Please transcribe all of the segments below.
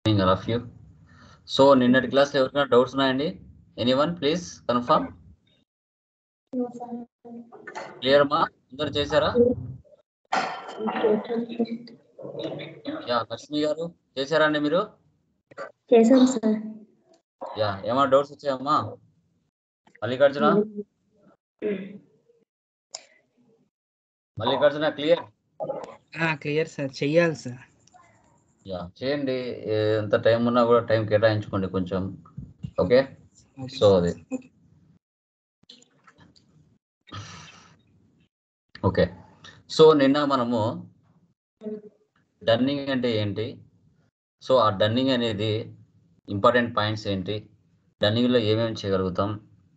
Morning all of you so నిన్నటి class ఎవరికైనా doubts ఉన్నాయండి any one please confirm clear మా అందరు చేశారా యా లక్ష్మి గారు చేశారా అండి మీరు చేశాం సార్ యా ఏమైనా డౌట్స్ వచ్చాయమ్మా Mallikarjuna Mallikarjuna clear clear sir చెయ్యాలి సార్ యా చేయండి ఏ- ఎంత టైం ఉన్నా కూడా టైం కేటాయించుకోండి కొంచెం ఓకే సో అది ఓకే సో నిన్న మనము డన్నింగ్ అంటే ఏంటి సో ఆ డన్నింగ్ అనేది ఇంపార్టెంట్ పాయింట్స్ ఏంటి డన్నింగ్లో ఏమేమి చేయగలుగుతాం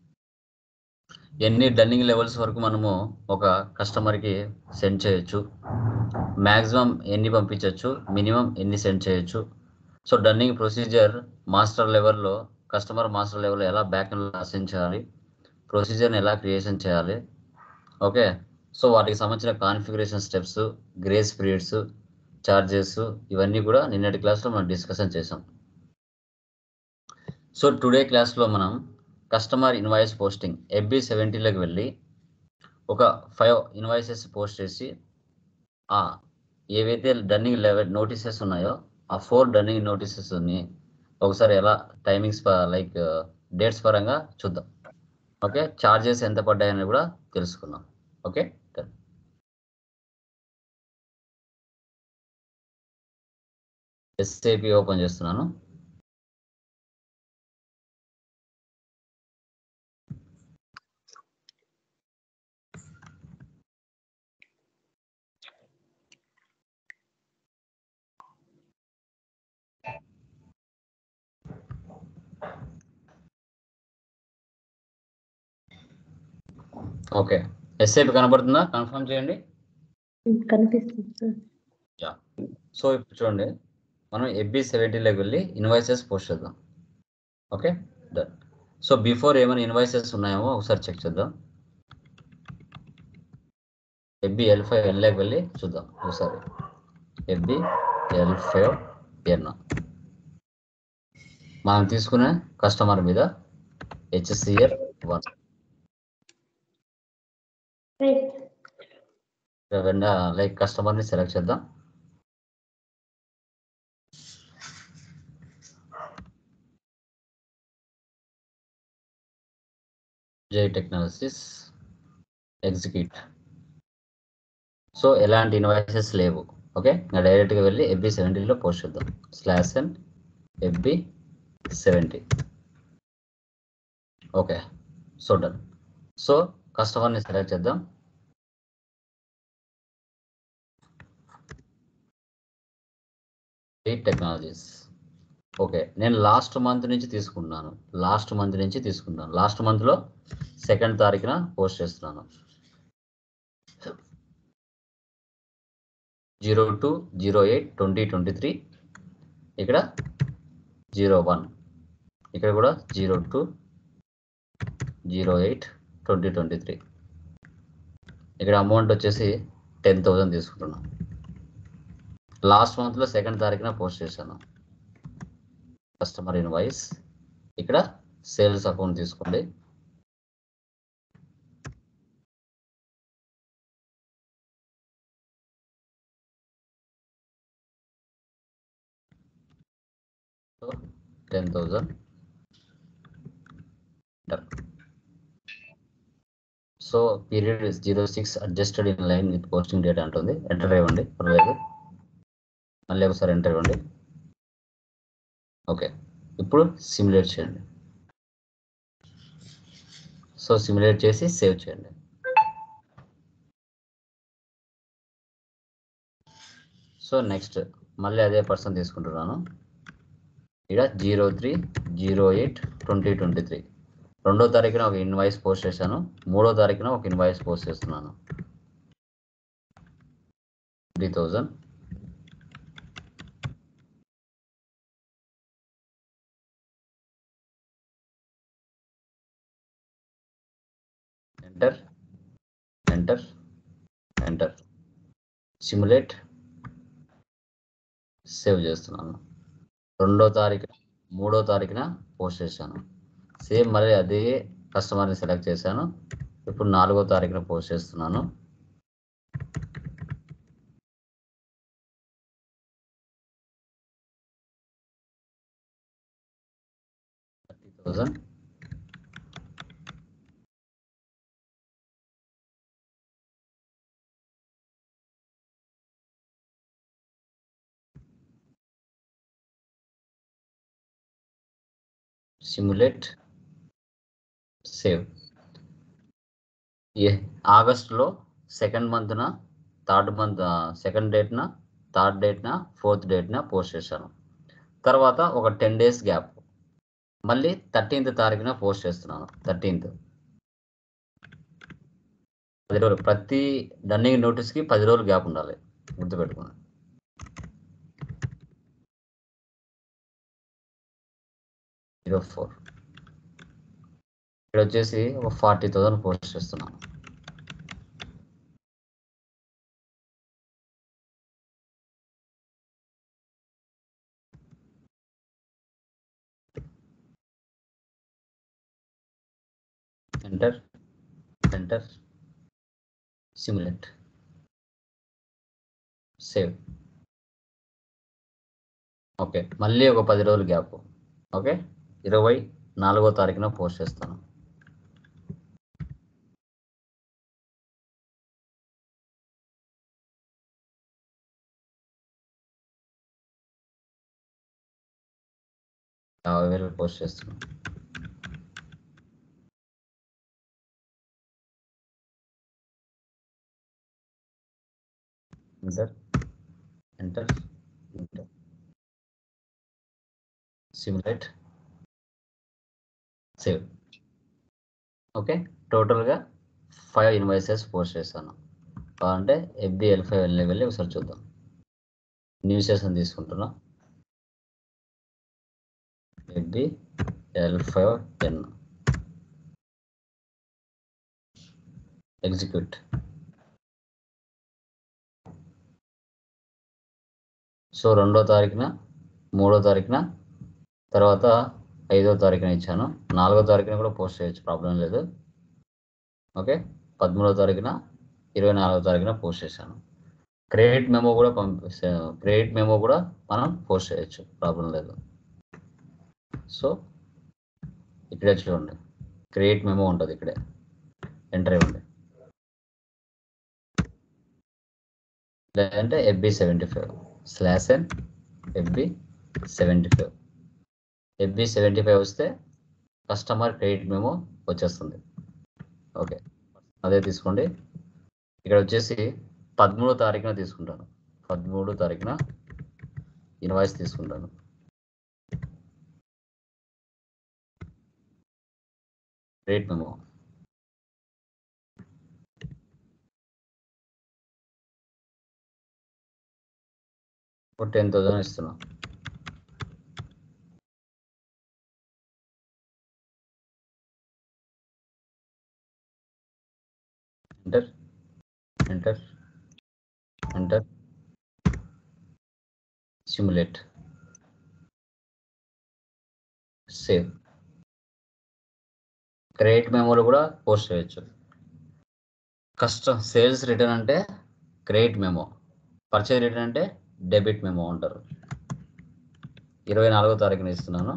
ఎన్ని డన్నింగ్ లెవెల్స్ వరకు మనము ఒక కస్టమర్కి సెండ్ చేయొచ్చు మ్యాక్సిమం ఎన్ని పంపించవచ్చు మినిమం ఎన్ని సెండ్ చేయొచ్చు సో డన్నింగ్ ప్రొసీజర్ మాస్టర్ లెవెల్లో కస్టమర్ మాస్టర్ లెవెల్లో ఎలా బ్యాక్ అసెండ్ చేయాలి ప్రొసీజర్ని ఎలా క్రియేషన్ చేయాలి ఓకే సో వాటికి సంబంధించిన configuration steps grace periods charges ఇవన్నీ కూడా నిన్నటి క్లాస్లో మనం డిస్కషన్ చేసాం సో టుడే క్లాస్లో మనం కస్టమర్ ఇన్వాయిస్ పోస్టింగ్ ఎఫ్బి సెవెంటీలోకి వెళ్ళి ఒక ఫైవ్ ఇన్వాయిసెస్ పోస్ట్ చేసి ఆ ఏవైతే డన్నింగ్ లెవెల్ నోటీసెస్ ఉన్నాయో ఆ ఫోర్ డన్నింగ్ నోటీసెస్ని ఒకసారి ఎలా టైమింగ్స్ లైక్ డేట్స్ పరంగా చూద్దాం ఓకే చార్జెస్ ఎంత పడ్డాయని కూడా తెలుసుకుందాం ఓకే డన్ ఎస్ఏపి ఓపెన్ చేస్తున్నాను ఓకే ఎస్ఏపి కనబడుతుందా కన్ఫర్మ్ చేయండి కనిపిస్తుంది సార్ సో ఇప్పుడు చూడండి మనం ఎఫ్బి సెవెంటీలోకి వెళ్ళి ఇన్వాయిసెస్ పోస్ట్ చేద్దాం ఓకే డన్ సో బిఫోర్ ఏమైనా ఇన్వాయిసెస్ ఉన్నాయేమో ఒకసారి చెక్ చేద్దాం ఎఫ్బి ఎల్ ఫైవ్ ఎన్లోకి వెళ్ళి చూద్దాం ఒకసారి ఎఫ్బి ఎల్ ఫైవ్ ఎన్ మనం తీసుకునే కస్టమర్ మీద హెచ్సిఎల్ వన్ లైక్ కస్టమర్ని సెలెక్ట్ చేద్దాం జై టెక్నాలజీస్ ఎగ్జిక్యూట్ సో ఎలాంటి ఇన్వాయిసెస్ లేవు ఓకే ఇంకా డైరెక్ట్గా వెళ్ళి ఎఫ్బి సెవెంటీలో పోస్ట్ చేద్దాం slash and FB seventy okay so done so కస్టమర్ని సెలెక్ట్ చేద్దాం జై టెక్నాలజీస్ ఓకే నేను లాస్ట్ మంత్ నుంచి తీసుకున్నాను లాస్ట్ మంత్ నుంచి తీసుకున్నాను లాస్ట్ మంత్లో సెకండ్ తారీఖున పోస్ట్ చేస్తున్నాను zero two zero eight twenty twenty three ఇక్కడ జీరో వన్ ఇక్కడ కూడా zero two zero eight twenty twenty three ఇక్కడ అమౌంట్ వచ్చేసి టెన్ థౌజండ్ తీసుకుంటున్నాను లాస్ట్ మంత్లో సెకండ్ తారీఖున పోస్ట్ చేశాను కస్టమర్ ఇన్వాయిస్ ఇక్కడ సేల్స్ అకౌంట్ తీసుకోండి ten thousand so period zero six adjusted in line with posting date అంటుంది ఎంటర్ ఇవ్వండి పర్లేదు మళ్ళీ ఒకసారి ఎంటర్ ఇవ్వండి ఓకే ఇప్పుడు సిమ్యులేట్ చేయండి సో సిమ్యులేట్ చేసి సేవ్ చేయండి సో నెక్స్ట్ మళ్ళీ అదే పర్సన్ తీసుకుంటున్నాను ఇక్కడ zero three zero eight twenty twenty three రెండో తారీఖున ఒక ఇన్వాయిస్ పోస్ట్ చేశాను మూడో తారీఖున ఒక ఇన్వాయిస్ పోస్ట్ చేస్తున్నాను three thousand enter enter enter simulate save చేస్తున్నాను రెండో తారీఖు మూడో తారీఖున పోస్ట్ చేశాను సేమ్ మళ్ళీ అదే కస్టమర్ని సెలెక్ట్ చేశాను ఇప్పుడు నాలుగో తారీఖున పోస్ట్ చేస్తున్నాను థర్టీ థౌజండ్ సిమ్యులేట్ సేవ్ ఏ ఆగస్టులో సెకండ్ మంత్న థర్డ్ మంత్ సెకండ్ డేట్న థర్డ్ డేట్న ఫోర్త్ డేట్న పోస్ట్ చేశాను తర్వాత ఒక టెన్ డేస్ గ్యాప్ మళ్ళీ థర్టీన్త్ తారీఖున పోస్ట్ చేస్తున్నాను థర్టీన్త్ పది రోజులు ప్రతి రన్నింగ్ నోటీస్కి పది రోజులు గ్యాప్ ఉండాలి గుర్తుపెట్టుకోండి జీరో ఫోర్ ఇక్కడ వచ్చేసి ఒక ఫార్టీ థౌసండ్ పోస్ట్ చేస్తున్నాను enter enter simulate save okay మళ్ళీ ఒక పది రోజులు గ్యాప్ ఓకే ఇరవై నాలుగో తారీఖున పోస్ట్ చేస్తాను యాభై వేలు పోస్ట్ చేస్తున్నాను enter enter enter simulate save okay టోటల్గా ఫైవ్ ఇన్వాయిసెస్ పోస్ట్ చేశాను కావాలంటే ఎఫ్బి ఎల్ ఫైవ్ వెళ్ళి వెళ్ళి ఒకసారి చూద్దాం న్యూసెస్ అని తీసుకుంటున్నా FB L five ten execute so రెండో తారీఖున మూడో తారీఖున తర్వాత ఐదో తారీఖున ఇచ్చాను నాలుగో తారీఖున కూడా పోస్ట్ చేయొచ్చు ప్రాబ్లం లేదు ఓకే పదమూడో తారీఖున ఇరవై నాలుగో తారీఖున పోస్ట్ చేశాను క్రెడిట్ మెమో కూడా పంపిస్తే క్రెడిట్ మెమో కూడా మనం పోస్ట్ చేయొచ్చు ప్రాబ్లం లేదు సో ఇక్కడే చూడండి క్రియేట్ మెమో ఉంటుంది ఇక్కడే ఎంటర్ ఇవ్వండి లేదంటే FB seventy five slash N FB seventy five FB seventy five వస్తే కస్టమర్ క్రెడిట్ మెమో వచ్చేస్తుంది ఓకే అదే తీసుకోండి ఇక్కడ వచ్చేసి పదమూడో తారీఖున తీసుకుంటాను పదమూడో తారీఖున ఇన్వాయిస్ తీసుకుంటాను క్రెడిట్ మెమో ఒక టెన్ థౌసండ్ ఇస్తున్నా enter enter enter simulate save credit మెమోలో కూడా పోస్ట్ చేయొచ్చు కస్టమ్ సేల్స్ రిటర్న్ అంటే క్రెడిట్ మెమో పర్చేజ్ రిటర్న్ అంటే డెబిట్ మెమో అంటారు ఇరవై నాలుగో తారీఖున ఇస్తున్నాను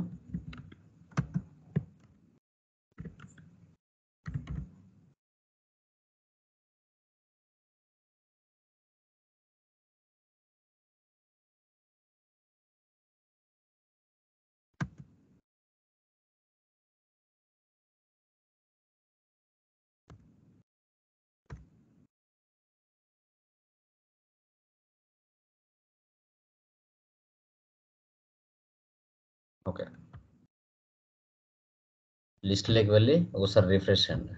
ఓకే లిస్ట్లోకి వెళ్ళి ఒకసారి రిఫ్రెష్ చేయండి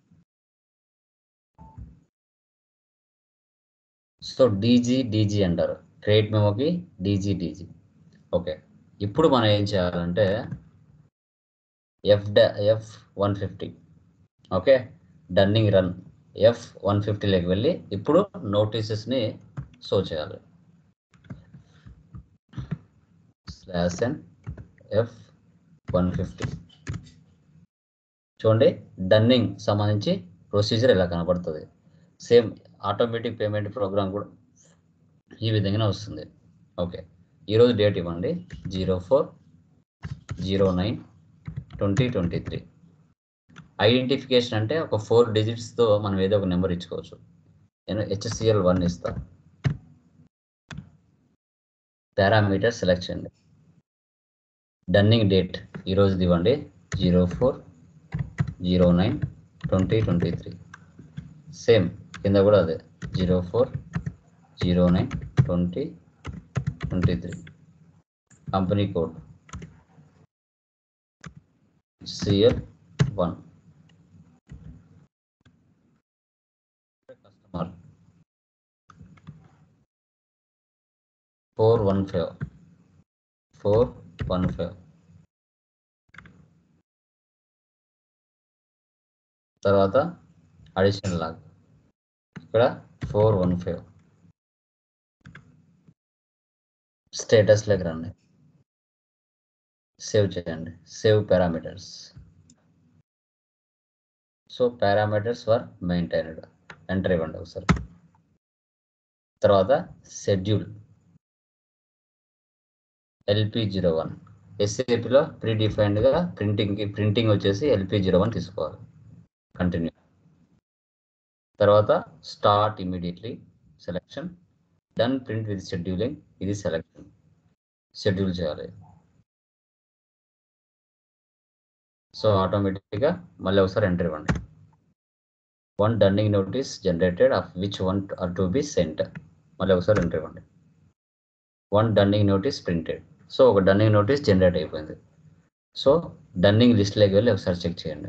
సో డీజీ డీజీ అంటారు క్రెడిట్ మెమోకి డీజీ డీజీ ఓకే ఇప్పుడు మనం ఏం చేయాలంటే F F one fifty okay dunning run F one ఫిఫ్టీలోకి వెళ్ళి ఇప్పుడు నోటీసెస్ని షో చేయాలి slash N F one fifty చూడండి డన్నింగ్ సంబంధించి ప్రొసీజర్ ఇలా కనపడుతుంది సేమ్ ఆటోమేటిక్ పేమెంట్ ప్రోగ్రామ్ కూడా ఈ విధంగానే వస్తుంది ఓకే ఈరోజు డేట్ ఇవ్వండి zero four zero nine twenty twenty three identification అంటే ఒక ఫోర్ డిజిట్స్తో మనం ఏదో ఒక నెంబర్ ఇచ్చుకోవచ్చు నేను హెచ్సిఎల్ వన్ ఇస్తా పారామీటర్ సెలెక్ట్ చేయండి డన్నింగ్ డేట్ ఈరోజుది ఇవ్వండి zero four zero nine twenty twenty three same కింద కూడా అదే zero four zero nine twenty twenty three company code CL one customer four one five four one five తర్వాత additional log ఇక్కడ four one five status లెక్క రండి save చేయండి save parameters so parameters were maintained enter ఇవ్వండి ఒకసారి తర్వాత schedule LP zero one ఎస్ఏపిలో pre డిఫైన్డ్గా ప్రింటింగ్కి ప్రింటింగ్ వచ్చేసి ఎల్పి జీరో వన్ తీసుకోవాలి కంటిన్యూ తర్వాత start immediately selection done print with scheduling ఇది సెలెక్షన్ షెడ్యూల్ చేయాలి సో ఆటోమేటిక్గా మళ్ళీ ఒకసారి ఎంటర్ ఇవ్వండి one dunning notice generated of which one are to be sent మళ్ళీ ఒకసారి ఎంటర్ ఇవ్వండి one dunning notice printed so ఒక డన్నింగ్ నోటీస్ జనరేట్ అయిపోయింది సో డన్నింగ్ లిస్ట్లోకి వెళ్ళి ఒకసారి చెక్ చేయండి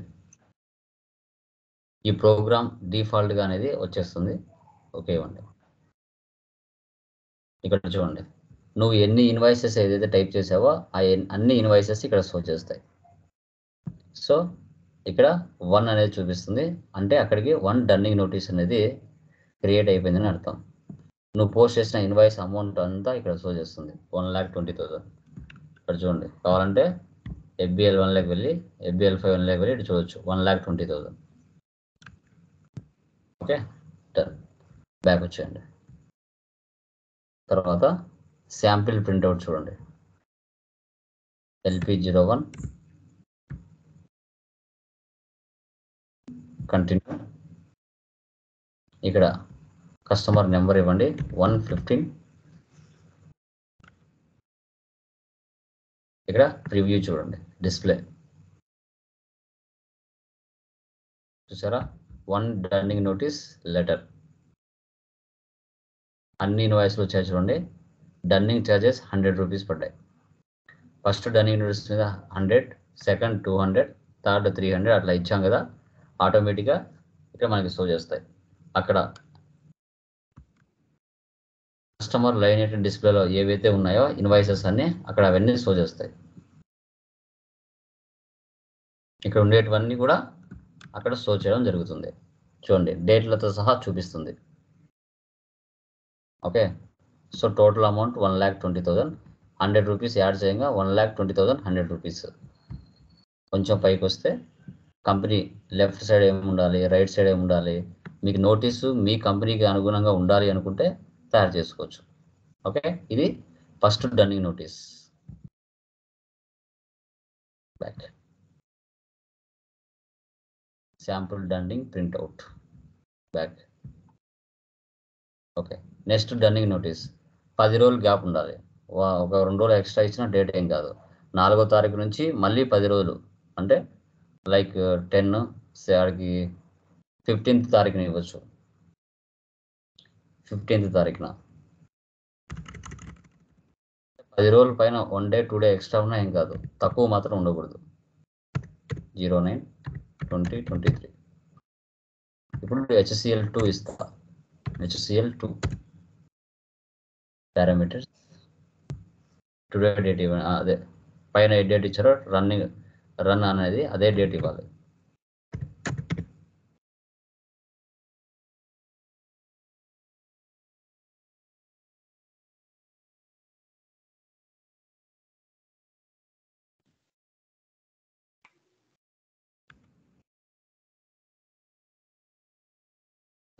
ఈ ప్రోగ్రామ్ డిఫాల్ట్గా అనేది వచ్చేస్తుంది ఓకే ఇవ్వండి ఇక్కడ చూడండి నువ్వు ఎన్ని ఇన్వాయిసెస్ ఏదైతే టైప్ చేసావో ఆ ఎన్- అన్ని ఇన్వాయిసెస్ ఇక్కడ షో చేస్తాయి సో ఇక్కడ వన్ అనేది చూపిస్తుంది అంటే అక్కడికి వన్ డన్నింగ్ నోటీస్ అనేది క్రియేట్ అయిపోయిందని అర్థం నువ్వు పోస్ట్ చేసిన ఇన్వాయిస్ అమౌంట్ అంతా ఇక్కడ షో చేస్తుంది వన్ ల్యాక్ ట్వంటీ థౌసండ్ ఇక్కడ చూడండి కావాలంటే ఎఫ్బిఎల్ వన్ ల్యాక్ వెళ్ళి ఎఫ్బిఎల్ ఫైవ్ వన్ ల్యాక్ వెళ్ళి ఇటు చూడొచ్చు one lakh twenty thousand okay done back వచ్చేయండి తర్వాత శాంపిల్ ప్రింట్అవుట్ చూడండి ఎల్పి జీరో వన్ కంటిన్యూ ఇక్కడ కస్టమర్ నెంబర్ ఇవ్వండి వన్ ఫిఫ్టీన్ ఇక్కడ ప్రివ్యూ చూడండి డిస్ప్లే చూసారా వన్ డర్నింగ్ నోటీస్ లెటర్ అన్ని ఇన్వాయిస్లు వచ్చాయి చూడండి డన్నింగ్ ఛార్జెస్ హండ్రెడ్ రూపీస్ పడ్డాయి ఫస్ట్ డన్నింగ్ నోటీస్ మీద hundred second two hundred third three hundred అట్లా ఇచ్చాం కదా ఆటోమేటిక్గా ఇక్కడ మనకి షో చేస్తాయి అక్కడ కస్టమర్ లైన్ ఎయిట్ డిస్ప్లేలో ఏవైతే ఉన్నాయో ఇన్వాయిసెస్ అన్ని అక్కడ అవన్నీ షో చేస్తాయి ఇక్కడ ఉండేటివన్నీ కూడా అక్కడ షో చేయడం జరుగుతుంది చూడండి డేట్లతో సహా చూపిస్తుంది okay so total amount one lakh twenty thousand hundred rupees add చేయంగా one lakh twenty thousand hundred rupees కొంచెం పైకి వస్తే కంపెనీ లెఫ్ట్ సైడ్ ఏమి ఉండాలి రైట్ సైడ్ ఏమి ఉండాలి మీకు నోటీసు మీ కంపెనీకి అనుగుణంగా ఉండాలి అనుకుంటే తయారు చేసుకోవచ్చు ఓకే ఇది first dunning notice back sample dunning printout back okay next dunning notice పది రోజులు గ్యాప్ ఉండాలి వా- ఒక రెండు రోజులు ఎక్స్ట్రా ఇచ్చిన డేట్ ఏం కాదు నాలుగో తారీఖు నుంచి మళ్ళీ పది రోజులు అంటే లైక్ టెన్ ఆడికి ఫిఫ్టీన్త్ తారీఖున ఇవ్వచ్చు ఫిఫ్టీన్త్ తారీఖున పది రోజుల పైన one day two day extra ఉన్నా ఏం కాదు తక్కువ మాత్రం ఉండకూడదు zero nine twenty twenty three ఇప్పుడు హెచ్సిఎల్ టూ ఇస్తా HCL two parameters today date ఇవ్వ అదే పైన ఏ డేట్ ఇచ్చారో రన్నింగ్ రన్ అనేది అదే డేట్ ఇవ్వాలి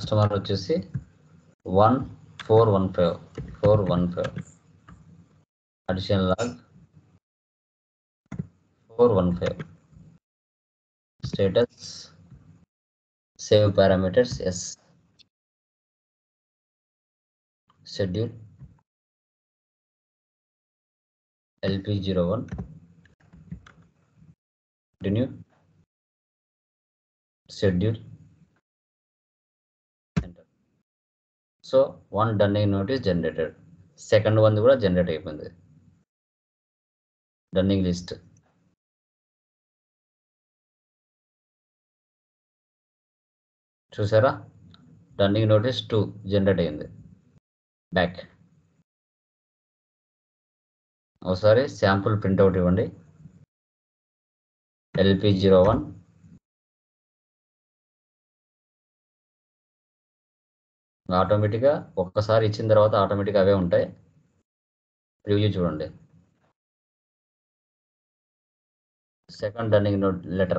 కస్టమర్ వచ్చేసి one four one five four one five additional log four one five status save parameters yes schedule LP zero one continue schedule enter so one dunning notice generated second one కూడా generate అయిపోయింది dunning list చూసారా dunning notice two generate అయింది back ఒకసారి sample printout ఇవ్వండి LP zero one ఆటోమేటిక్గా ఒక్కసారి ఇచ్చిన తర్వాత ఆటోమేటిక్గా అవే ఉంటాయి రివ్యూ చూడండి సెకండ్ రన్నింగ్ నోట్ లెటర్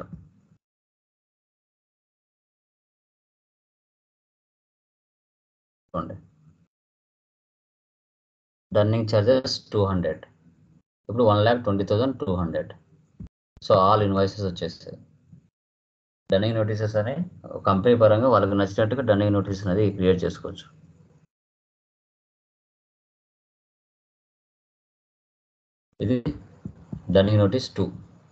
చూడండి రన్నింగ్ ఛార్జెస్ టూ హండ్రెడ్ ఇప్పుడు one lakh twenty thousand two hundred so all invoices వచ్చేస్తాయి డన్నింగ్ నోటీసెస్ అని కంపెనీ పరంగా వాళ్ళకి నచ్చినట్టుగా డన్నింగ్ నోటీస్ అనేది క్రియేట్ చేసుకోవచ్చు ఇది dunning notice two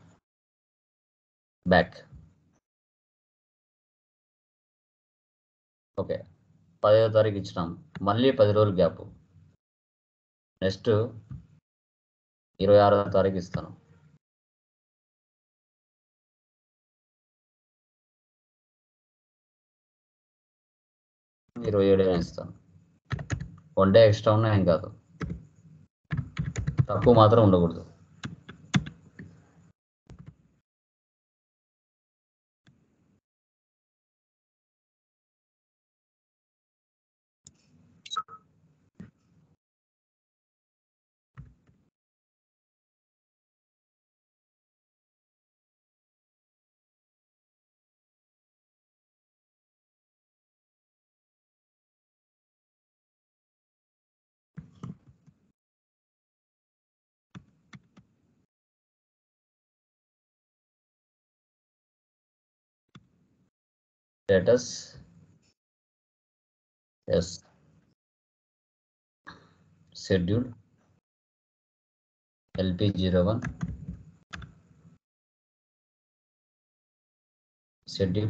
back okay పదవ తారీఖు ఇచ్చినాం మళ్ళీ పది రోజులు గ్యాప్ నెక్స్ట్ ఇరవై ఆరో తారీఖు ఇస్తాను ఇరవై ఏడు ఇస్తాను వన్ డే ఎక్స్ట్రా ఉన్నా ఏం కాదు తక్కువ మాత్రం ఉండకూడదు status yes schedule lp01 schedule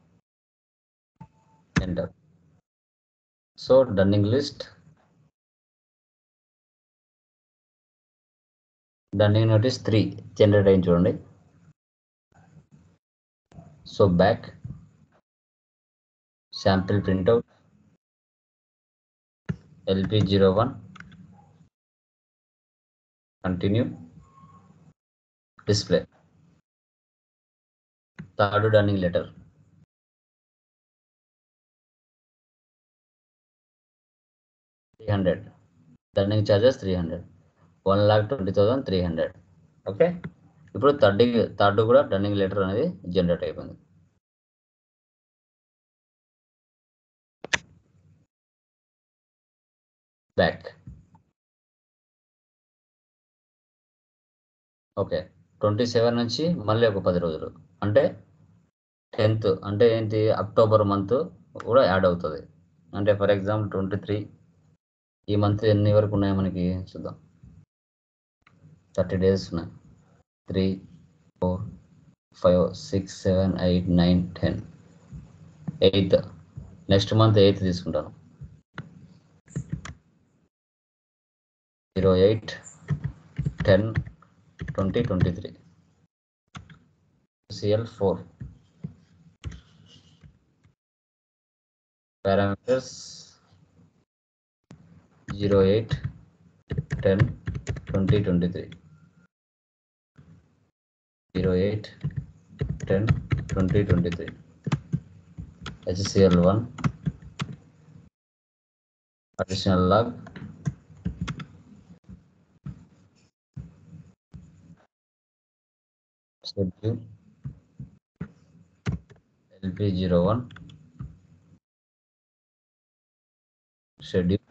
enter so dunning list dunning notice 3 generate అయింది చూడండి so back sample printout lp01 continue display third dunning letter three hundred dunning charges three hundred one lakh twenty thousand three hundred okay ఇప్పుడు third third కూడా dunning letter అనేది generate అయిపోయింది back okay twenty seven నుంచి మళ్ళీ ఒక పది రోజులు అంటే టెన్త్ అంటే ఏంటి అక్టోబర్ మంత్ కూడా యాడ్ అవుతుంది అంటే ఫర్ ఎగ్జాంపుల్ ట్వంటీ త్రీ ఈ మంత్ ఎన్ని వరకు ఉన్నాయి మనకి చూద్దాం థర్టీ డేస్ ఉన్నాయి three four five six seven eight nine ten eighth next month eighth తీసుకుంటాను zero eight ten twenty twenty three CL four parameters zero eight ten twenty twenty three zero eight ten twenty twenty three HCL one additional log schedule LP01 schedule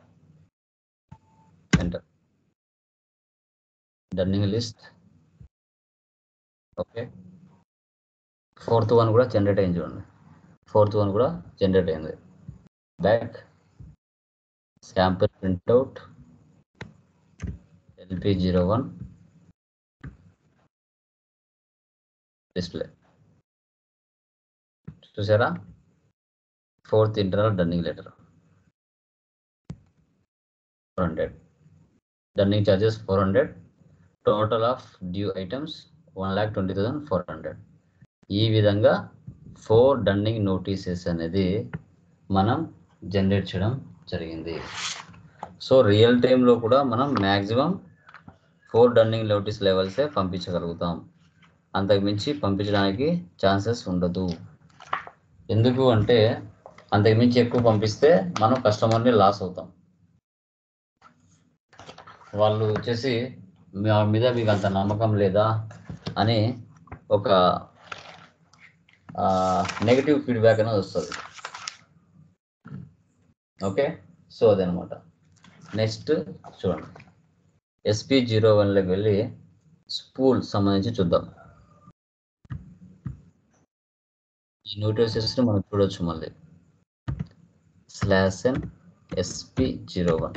enter dunning list okay fourth one కూడా generate అయింది చూడండి fourth one కూడా generate అయింది back sample printout LP zero one display చూసారా fourth internal dunning letter four hundred dunning charges four hundred total of due items one lakh twenty thousand four hundred ఈ విధంగా four dunning notices అనేది మనం generate చేయడం జరిగింది so real టైంలో కూడా మనం మ్యాక్సిమం ఫోర్ డన్నింగ్ నోటీస్ లెవెల్సే పంపించగలుగుతాం అంతకు మించి పంపించడానికి ఛాన్సెస్ ఉండదు ఎందుకు అంటే అంతకు మించి ఎక్కువ పంపిస్తే మనం కస్టమర్ని లాస్ అవుతాం వాళ్ళు వచ్చేసి మా మీద మీకు అంత నమ్మకం లేదా అని ఒక నెగిటివ్ ఫీడ్బ్యాక్ అనేది వస్తుంది ఓకే సో అదనమాట నెక్స్ట్ చూడండి ఎస్పీ జీరో వన్లోకి వెళ్ళి స్పూల్ సంబంధించి చూద్దాం ఈ నోటీసెస్ని మనం చూడొచ్చు మళ్ళీ slash N SP zero one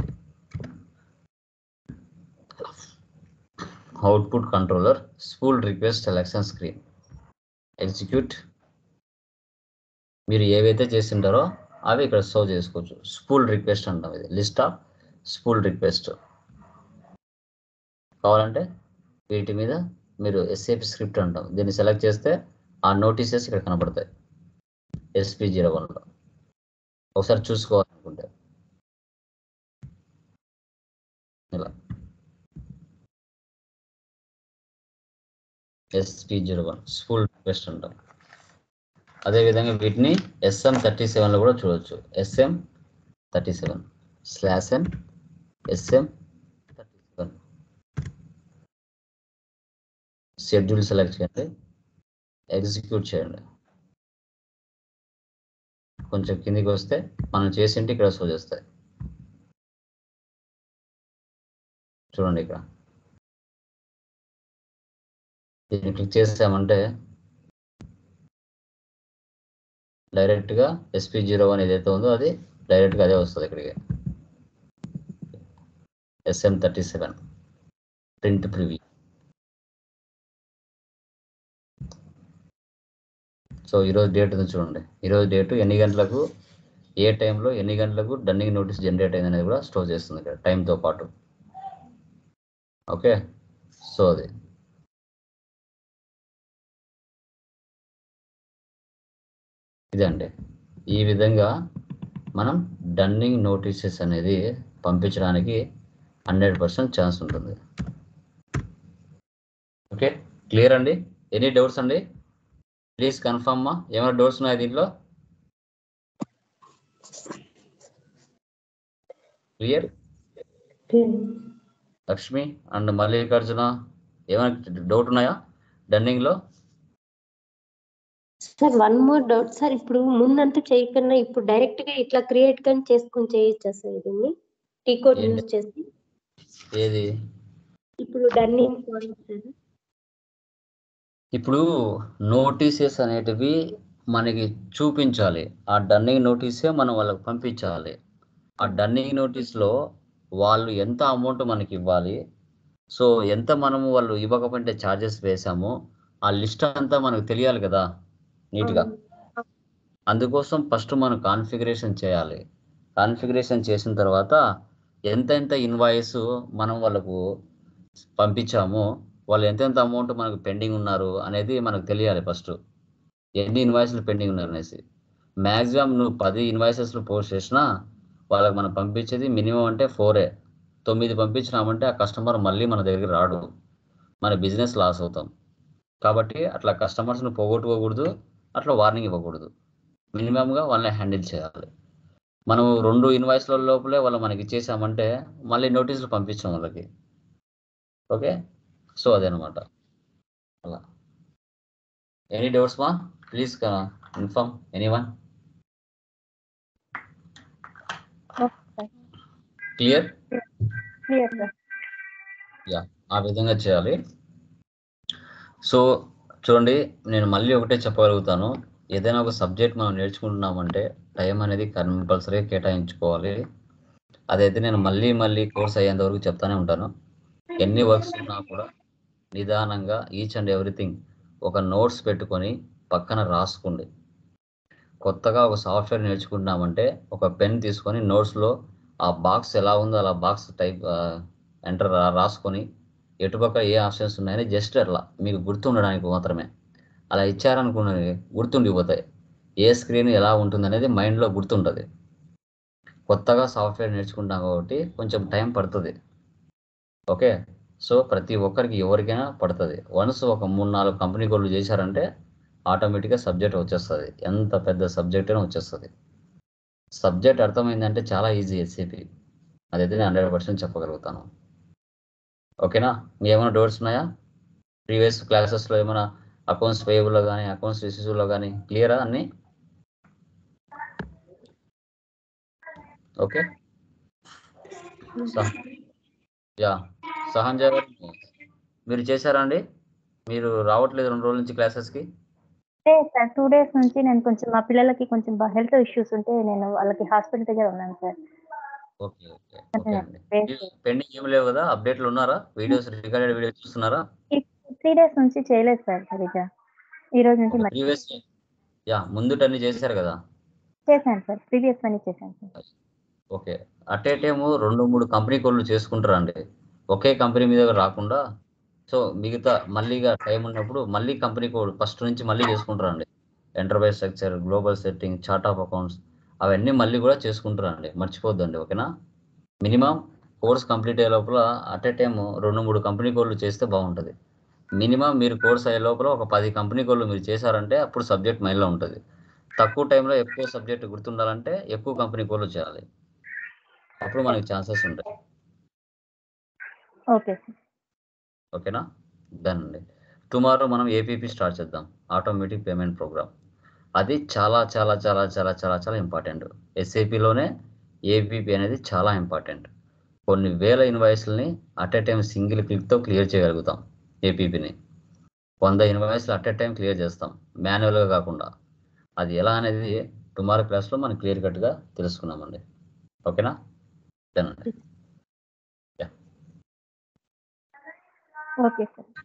output controller spool request selection screen execute మీరు ఏవైతే చేసింటారో అవి ఇక్కడ సర్వ్ చేసుకోవచ్చు స్పూల్ రిక్వెస్ట్ అంటాం ఇది లిస్ట్ ఆఫ్ స్పూల్ రిక్వెస్ట్ కావాలంటే వీటి మీద మీరు ఎస్ఏపి స్క్రిప్ట్ అంటాం దీన్ని సెలెక్ట్ చేస్తే ఆ నోటీసెస్ ఇక్కడ కనబడతాయి ఎస్పీ జీరో వన్లో ఒకసారి చూసుకోవాలనుకుంటే ఇలా SP zero one spool request అంటాం అదేవిధంగా వీటిని ఎస్ఎం థర్టీ సెవెన్లో కూడా చూడవచ్చు SM thirty seven slash N SM thirty seven schedule select చేయండి ఎగ్జిక్యూట్ చేయండి కొంచెం కిందికి వస్తే మనం చేసింటి ఇక్కడ షో చేస్తాయి చూడండి ఇక్కడ దీన్ని క్లిక్ చేసామంటే డైరెక్ట్గా ఎస్పీ జీరో వన్ ఏదైతే ఉందో అది డైరెక్ట్గా అదే వస్తుంది ఇక్కడికి SM thirty seven print preview so ఈరోజు డేట్ ఉంది చూడండి ఈరోజు డేట్ ఎన్ని గంటలకు ఏ టైంలో ఎన్ని గంటలకు డన్నింగ్ నోటీస్ జనరేట్ అయింది అనేది కూడా స్టోర్ చేస్తుంది ఇక్కడ టైంతో పాటు ఓకే సో అది ఇదండి ఈ విధంగా మనం డన్నింగ్ నోటీసెస్ అనేది పంపించడానికి హండ్రెడ్ పర్సెంట్ ఛాన్స్ ఉంటుంది ఓకే క్లియర్ అండి ఎనీ డౌట్స్ అండి ప్లీజ్ కన్ఫర్మ్ మా ఏమైనా డౌట్స్ ఉన్నాయి దీంట్లో క్లియర్ లక్ష్మి అండ్ మల్లికార్జున ఏమైనా డౌట్ ఉన్నాయా డన్నింగ్లో sir one more doubt sir ఇప్పుడు ముందంతా చేయకుండా ఇప్పుడు డైరెక్ట్ గా ఇట్లా క్రియేట్ కానీ చేసుకొని చేయొచ్చా సార్ దీన్ని టీ కోడ్ ఏంటి? యూజ్ చేసి ఏది ఇప్పుడు డన్నింగ్ పాయింట్ సార్ ఇప్పుడు నోటీసెస్ అనేటివి మనకి చూపించాలి ఆ డన్నింగ్ నోటీసే మనం వాళ్ళకి పంపించాలి ఆ డన్నింగ్ నోటీస్లో వాళ్ళు ఎంత అమౌంట్ మనకి ఇవ్వాలి సో ఎంత మనము వాళ్ళు ఇవ్వకపోతే ఛార్జెస్ వేసామో ఆ లిస్ట్ అంతా మనకు తెలియాలి కదా నీట్గా అందుకోసం ఫస్ట్ మనం కాన్ఫిగరేషన్ చేయాలి కాన్ఫిగరేషన్ చేసిన తర్వాత ఎంత ఎంత ఇన్వాయిస్ మనం వాళ్ళకు పంపించామో వాళ్ళు ఎంతెంత అమౌంట్ మనకు పెండింగ్ ఉన్నారు అనేది మనకు తెలియాలి ఫస్ట్ ఎన్ని ఇన్వాయిస్లు పెండింగ్ ఉన్నారు అనేసి మ్యాక్సిమం నువ్వు పది ఇన్వాయిసెస్లు పోస్ట్ చేసినా వాళ్ళకి మనం పంపించేది మినిమం అంటే ఫోరే తొమ్మిది పంపించినామంటే ఆ కస్టమర్ మళ్ళీ మన దగ్గరికి రాడు మన బిజినెస్ లాస్ అవుతాం కాబట్టి అట్లా కస్టమర్స్ని పోగొట్టుకోకూడదు అట్లా వార్నింగ్ ఇవ్వకూడదు మినిమంగా వాళ్ళని హ్యాండిల్ చేయాలి మనం రెండు ఇన్వాయిస్ల లోపలే వాళ్ళు మనకి ఇచ్చేసామంటే మళ్ళీ నోటీసులు పంపించాం వాళ్ళకి ఓకే సో అదనమాట అలా ఎనీ డౌట్స్ మా please inform any one clear clear sir yeah ఆ విధంగా చేయాలి సో చూడండి నేను మళ్ళీ ఒకటే చెప్పగలుగుతాను ఏదైనా ఒక సబ్జెక్ట్ మనం నేర్చుకుంటున్నామంటే టైం అనేది కంపల్సరీ కేటాయించుకోవాలి అదైతే నేను మళ్ళీ మళ్ళీ కోర్స్ అయ్యేంత వరకు చెప్తానే ఉంటాను ఎన్ని వర్క్స్ ఉన్నా కూడా నిదానంగా ఈచ్ అండ్ ఎవ్రీథింగ్ ఒక నోట్స్ పెట్టుకొని పక్కన రాసుకోండి కొత్తగా ఒక సాఫ్ట్వేర్ నేర్చుకుంటున్నామంటే ఒక పెన్ తీసుకొని నోట్స్లో ఆ బాక్స్ ఎలా ఉందో అలా బాక్స్ టైప్ ఎంటర్ రాసుకొని ఎటుపక్క ఏ ఆప్షన్స్ ఉన్నాయని జస్ట్ అట్లా మీకు గుర్తుండడానికి మాత్రమే అలా ఇచ్చారనుకున్నది గుర్తుండిపోతాయి ఏ స్క్రీన్ ఎలా ఉంటుంది అనేది మైండ్లో గుర్తుంటుంది కొత్తగా సాఫ్ట్వేర్ నేర్చుకుంటాం కాబట్టి కొంచెం టైం పడుతుంది ఓకే సో ప్రతి ఒక్కరికి ఎవరికైనా పడుతుంది వన్స్ ఒక మూడు నాలుగు కంపెనీ కోళ్ళు చేశారంటే ఆటోమేటిక్గా సబ్జెక్ట్ వచ్చేస్తుంది ఎంత పెద్ద సబ్జెక్ట్ అయినా వచ్చేస్తుంది సబ్జెక్ట్ అర్థమైందంటే చాలా ఈజీ ఎస్ఏపి అదైతే నేను హండ్రెడ్ పర్సెంట్ చెప్పగలుగుతాను ఓకేనా మీ ఏమైనా డౌట్స్ ఉన్నాయా ప్రీవియస్ క్లాసెస్లో ఏమైనా అకౌంట్స్ పేయబుల్లో కానీ అకౌంట్స్ రిసీవ్లో కానీ క్లియరా అన్నీ ఓకే సహ- యా సహంజ గారు మీరు చేశారా అండి మీరు రావట్లేదు రెండు రోజుల నుంచి క్లాసెస్కి లేదు సార్ టూ డేస్ నుంచి నేను కొంచెం మా పిల్లలకి కొంచెం హెల్త్ ఇష్యూస్ ఉంటే నేను వాళ్ళకి హాస్పిటల్ దగ్గర ఉన్నాను సార్ ఓకే ఓకే ఓకే అండి వేస్ట్ పెండింగ్ ఏమి లేవు కదా అప్డేట్లు ఉన్నారా వీడియోస్ రికార్డెడ్ వీడియోస్ చూస్తున్నారా త్రీ డేస్ నుంచి చేయలేదు సార్ సరిగ్గా ఈ రోజు నుంచి మళ్ళీ ప్రీవియస్ యా ముందుటన్ని చేశారు కదా చేశాను సార్ ప్రీవియస్ పని చేశాను sir okay at a time రెండు మూడు కంపెనీ కోళ్ళు చేసుకుంటారండి ఒకే కంపెనీ మీద రాకుండా సో మిగతా మళ్ళీగా టైం ఉన్నప్పుడు మళ్ళీ కంపెనీ కోడ్ ఫస్ట్ నుంచి మళ్ళీ చేసుకుంటారండి enterprise structure global setting chart of accounts అవన్నీ మళ్ళీ కూడా చేసుకుంటారండి మర్చిపోద్దండి ఓకేనా మినిమం కోర్స్ కంప్లీట్ అయ్యే లోపల అట్ ఏ టైమ్ రెండు మూడు కంపెనీ కోళ్ళు చేస్తే బాగుంటుంది మినిమం మీరు కోర్స్ అయ్యే లోపల ఒక పది కంపెనీ కోళ్ళు మీరు చేశారంటే అప్పుడు సబ్జెక్ట్ మైండ్లో ఉంటుంది తక్కువ టైంలో ఎక్కువ సబ్జెక్ట్ గుర్తుండాలంటే ఎక్కువ కంపెనీ కోళ్ళు చేయాలి అప్పుడు మనకి ఛాన్సెస్ ఉంటాయి ఓకే సార్ ఓకేనా డన్ అండి టుమారో మనం ఏపీపీ స్టార్ట్ చేద్దాం ఆటోమేటిక్ పేమెంట్ ప్రోగ్రామ్ అది చాలా చాలా చాలా చాలా చాలా చాలా ఇంపార్టెంట్ ఎస్ఏపిలోనే ఏపీపీ అనేది చాలా ఇంపార్టెంట్ కొన్ని వేల ఇన్వాయిస్లని అట్ ఏ టైం సింగిల్ క్లిక్తో క్లియర్ చేయగలుగుతాం ఏపీపీని వంద ఇన్వాయిస్లు అట్ ఏ టైం క్లియర్ చేస్తాం మాన్యువల్గా కాకుండా అది ఎలా అనేది టుమారో క్లాస్లో మనం క్లియర్ కట్గా తెలుసుకున్నామండి ఓకేనా డన్ అండి ఓకే సార్